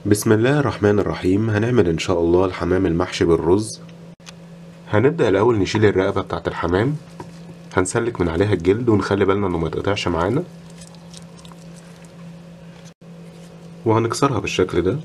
بسم الله الرحمن الرحيم هنعمل ان شاء الله الحمام المحشي بالرز هنبدأ الأول نشيل الرقبة بتاعة الحمام هنسلك من عليها الجلد ونخلي بالنا انه ما يتقطعش معانا وهنكسرها بالشكل ده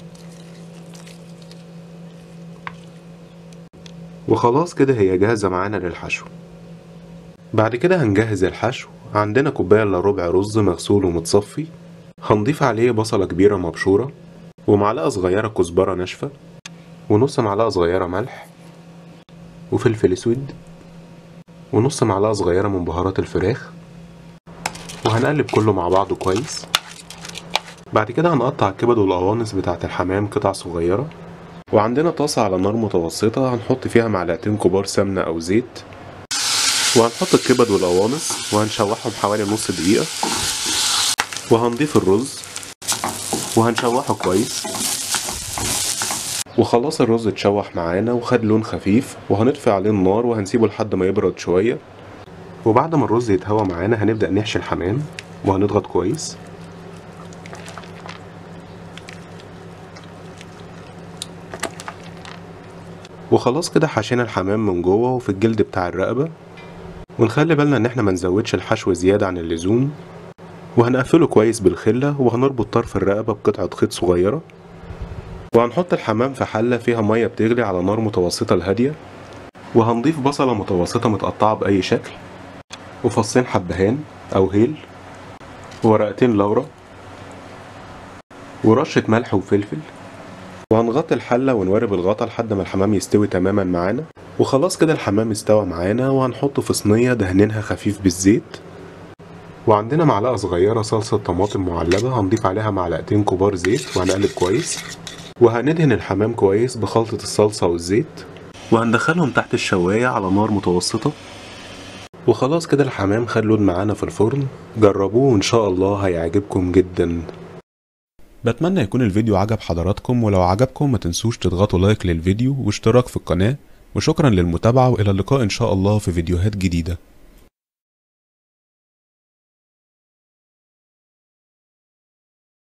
وخلاص كده هي جاهزة معانا للحشو بعد كده هنجهز الحشو عندنا كوباية الا ربع رز مغسول ومتصفي هنضيف عليه بصلة كبيرة مبشورة ومعلقة صغيرة كزبرة ناشفة ونص معلقة صغيرة ملح وفلفل اسود ونص معلقة صغيرة من بهارات الفراخ وهنقلب كله مع بعضه كويس بعد كده هنقطع الكبد والقوانص بتاعة الحمام قطع صغيرة وعندنا طاسة على نار متوسطة هنحط فيها معلقتين كبار سمنة أو زيت وهنحط الكبد والقوانص وهنشوحهم حوالي نص دقيقة وهنضيف الرز وهنشوحه كويس وخلاص الرز اتشوح معانا وخد لون خفيف وهنطفي عليه النار وهنسيبه لحد ما يبرد شوية وبعد ما الرز يتهوى معانا هنبدأ نحشي الحمام وهنضغط كويس وخلاص كده حشينا الحمام من جوه وفي الجلد بتاع الرقبة ونخلي بالنا ان احنا منزودش الحشو زيادة عن اللزوم وهنقفله كويس بالخلة وهنربط طرف الرقبة بقطعة خيط صغيرة وهنحط الحمام في حلة فيها مية بتغلي على نار متوسطة لهادية وهنضيف بصلة متوسطة متقطعة بأي شكل وفصين حبهان أو هيل وورقتين لورا ورشة ملح وفلفل وهنغطي الحلة ونورب الغطا لحد ما الحمام يستوي تماما معانا وخلاص كده الحمام استوى معانا وهنحطه في صينية دهنينها خفيف بالزيت وعندنا معلقة صغيرة صلصة طماطم معلبة هنضيف عليها معلقتين كبار زيت وهنقلب كويس وهندهن الحمام كويس بخلطة الصلصة والزيت وهندخلهم تحت الشواية على نار متوسطة وخلاص كده الحمام خد لون معانا في الفرن جربوه وإن شاء الله هيعجبكم جدا بتمنى يكون الفيديو عجب حضراتكم ولو عجبكم ما تنسوش تضغطوا لايك للفيديو واشتراك في القناة وشكرا للمتابعة وإلى اللقاء إن شاء الله في فيديوهات جديدة